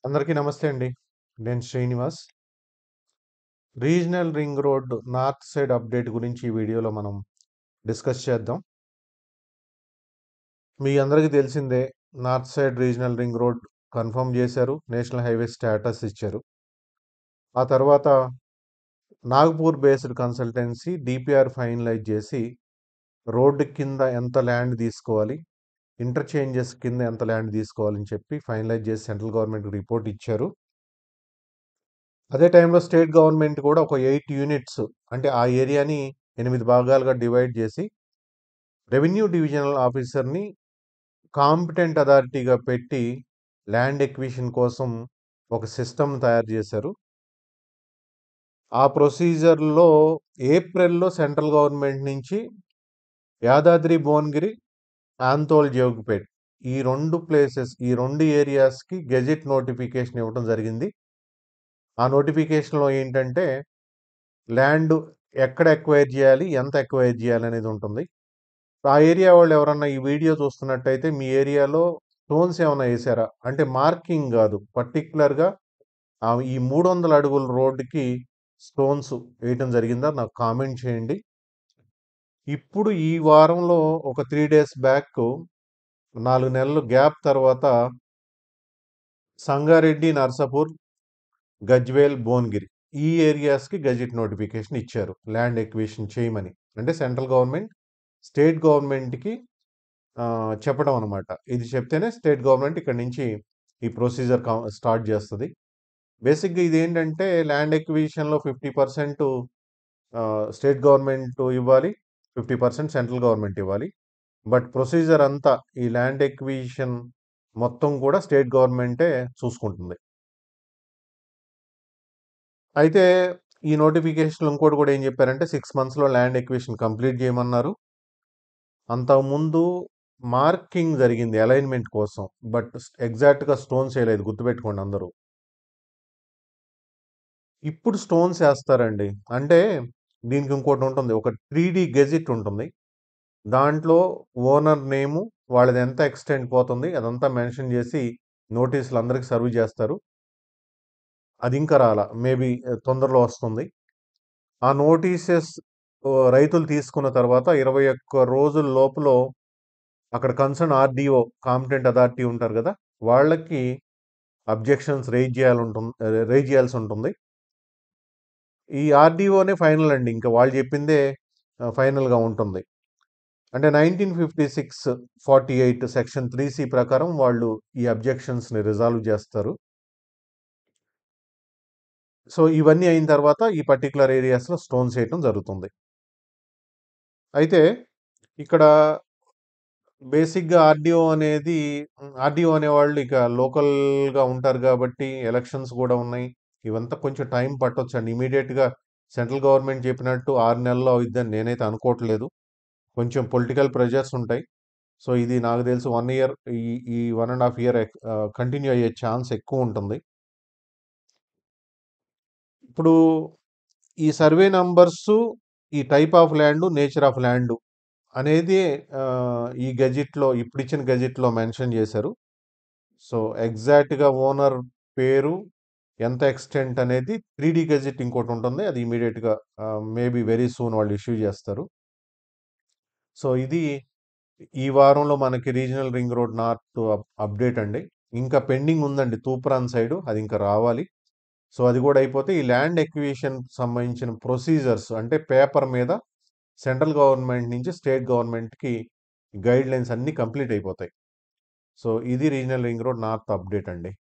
అందరికీ నమస్తే అండి. నేను Srinivas. Regional ring road north side update గురించి ఈ వీడియోలో మనం డిస్కస్ చేద్దాం. మీ అందరికీ తెలిసిందే north side regional ring road confirm చేశారు. నేషనల్ హైవే స్టేటస్ ఇచ్చారు. ఆ తర్వాత Nagpur based consultancy DPR finalise చేసి రోడ్ కింద ఎంత ల్యాండ్ తీసుకోవాలి, ఇంటర్‌చేంజెస్ కింద ఎంత ల్యాండ్ తీసుకోవాలని చెప్పి ఫైనలైజ్ చేసి సెంట్రల్ గవర్నమెంట్‌కి రిపోర్ట్ ఇచ్చారు. అదే టైంలో స్టేట్ గవర్నమెంట్ కూడా ఒక 8 యూనిట్స్ అంటే ఆ ఏరియాని 8 భాగాలుగా డివైడ్ చేసి రెవెన్యూ డివిజనల్ ఆఫీసర్‌ని కాంపిటెంట్ అథారిటీగా పెట్టి ల్యాండ్ ఎక్విజిషన్ కోసం ఒక సిస్టమ్ తయారు చేశారు. ఆ ప్రొసీజర్‌లో ఏప్రిల్‌లో సెంట్రల్ గవర్నమెంట్ నుంచి యాదాద్రి భువనగిరి, ఆంతోల్ జోగిపేట్ ఈ 2 ప్లేసెస్ ఈ 2 ఏరియాస్‌కి గెజెట్ నోటిఫికేషన్ ఇవ్వటం జరిగింది. ఆ నోటిఫికేషన్‌లో ఏంటంటే ల్యాండ్ ఎక్కడ ఎక్వైర్ చేయాలి, ఎంత ఎక్వైర్ చేయాలి అనేది ఉంటుంది. ఆ ఏరియా వాళ్ళు ఎవరన్నా ఈ వీడియో చూస్తున్నట్టయితే మీ ఏరియాలో స్టోన్స్ ఏమన్నా ఏసారా? అంటే మార్కింగ్ గాదు. పర్టిక్యులర్‌గా ఆహ్, ఈ 300 అడుగుల రోడ్డుకి స్టోన్స్ వేయటం జరిగిందా? నాకు కామెంట్ చేయండి. ఇప్పుడు ఈ వారంలో ఒక 3 డేస్ బ్యాక్ 4 నెలలు గ్యాప్ తర్వాత సంగారెడ్డి, నర్సాపూర్, గజ్వేల్, భువనగిరి ఈ ఏరియాస్‌కి గెజెట్ నోటిఫికేషన్ ఇచ్చారు. ల్యాండ్ ఎక్విజిషన్ చేయమని. అంటే సెంట్రల్ గవర్నమెంట్ స్టేట్ గవర్నమెంట్‌కి ఆహ్, చెప్పడం అన్నమాట. ఇది చెప్తేనే స్టేట్ గవర్నమెంట్ ఇక్కడి నుంచి ఈ ప్రొసీజర్ క స్టార్ట్ చేస్తది. బేసిక్‌గా ఇదేంటంటే ల్యాండ్ ఎక్విజిషన్‌లో 50% ఆహ్, స్టేట్ గవర్నమెంట్ ఇవ్వాలి. 50% సెంట్రల్ గవర్నమెంట్ ఇవ్వాలి. బట్ ప్రొసీజర్ అంతా ఈ ల్యాండ్ ఎక్విజిషన్ మొత్తం కూడా స్టేట్ గవర్నమెంటే చూసుకుంటుంది. అయితే ఈ నోటిఫికేషన్‌లో ఇంకోటి కూడా ఏం చెప్పారంటే 6 మంత్స్‌లో ల్యాండ్ ఎక్విజిషన్ కంప్లీట్ చేయమన్నారు. అంతకుముందు మార్కింగ్ జరిగింది అలైన్‌మెంట్ కోసం. బట్ ఎగ్జాక్ట్‌గా స్టోన్స్ ఏయలేదు గుర్తుపెట్టుకోండి అందరూ. ఇప్పుడు స్టోన్స్ ఏస్తారండి. అంటే దీనికి ఇంకోటి ఉంటుంది. ఒక 3డీ గెజెట్ ఉంటుంది. దాంట్లో ఓనర్ నేము, వాళ్ళది ఎంత ఎక్స్‌టెంట్ పోతుంది అదంతా మెన్షన్ చేసి నోటీసులు అందరికి సర్వ్ చేస్తారు. అది ఇంకా రాలా. మేబీ తొందరలో వస్తుంది. ఆ నోటీసెస్ ఓహ్, రైతులు తీసుకున్న తర్వాత 21 రోజుల లోపులో అక్కడ కన్సర్న్ ఆర్‌డీఓ కాంపిటెంట్ అథారిటీ ఉంటారు గదా! వాళ్ళకి అబ్జెక్షన్స్ రైజ్ చేయాలంటుం రైజ్ చేయాల్సి ఉంటుంది. ఈ ఆర్‌డీఓనే ఫైనల్ అండి. ఇంకా వాళ్ళు చెప్పిందే ఆహ్, ఫైనల్‌గా ఉంటుంది. అంటే 1956, 48 సెక్షన్ 3సి ప్రకారం వాళ్ళు ఈ అబ్జెక్షన్స్‌ని రిజాల్వ్ చేస్తారు. సో, ఇవన్నీ అయిన తర్వాత ఈ పర్టిక్యులర్ ఏరియాస్‌లో స్టోన్స్ ఏయటం జరుగుతుంది. అయితే ఇక్కడ బేసిక్‌గా ఆర్‌డీఓ అనేది హ్మ్, ఆర్‌డీఓ అనేవాళ్ళు ఇక లోకల్‌గా ఉంటారు కాబట్టి ఎలక్షన్స్ కూడా ఉన్నాయి. ఇవంతా కొంచెం టైం పట్టొచ్చండి. ఇమ్మీడియేట్‌గా సెంట్రల్ గవర్నమెంట్ చెప్పినట్టు 6 నెలల్లో అవుద్దని నేనైతే అనుకోవట్లేదు. కొంచెం పొలిటికల్ ప్రెషర్స్ ఉంటాయి. సో, ఇది నాకు తెలిసి 1 ఇయర్ ఈ ఈ 1 ½ ఇయర్ ఎక్ ఆహ్, కంటిన్యూ అయ్యే ఛాన్స్ ఎక్కువుంటుంది. ఇప్పుడు ఈ సర్వే నంబర్సు, ఈ type of land, nature of land అనేది ఆహ్, ఈ గెజెట్‌లో ఇప్పుడిచ్చిన గెజెట్‌లో మెన్షన్ చేశారు. సో, ఎగ్జాక్ట్‌గా ఓనర్ పేరు, ఎంత ఎక్స్‌టెంట్ అనేది 3డీ గెజెట్ ఇంకోటుంటుంది. అది ఇమ్మీడియేట్‌గా ఆహ్, మేబీ వెరీ సూన్ వాళ్ళు ఇష్యూ చేస్తారు. సో, ఇది ఈ వారంలో మనకి regional ring road north up update అండి. ఇంకా పెండింగ్ ఉందండి తూప్రాన్ సైడు. అది ఇంకా రావాలి. సో, అది కూడా అయిపోతే ఈ ల్యాండ్ ఎక్విజిషన్‌కి సంబంధించిన ప్రొసీజర్స్ అంటే పేపర్ మీద సెంట్రల్ గవర్నమెంట్ నుంచి స్టేట్ గవర్నమెంట్‌కి గైడ్‌లైన్స్ అన్నీ కంప్లీట్ అయిపోతాయి. సో, ఇది regional ring road north update అండి.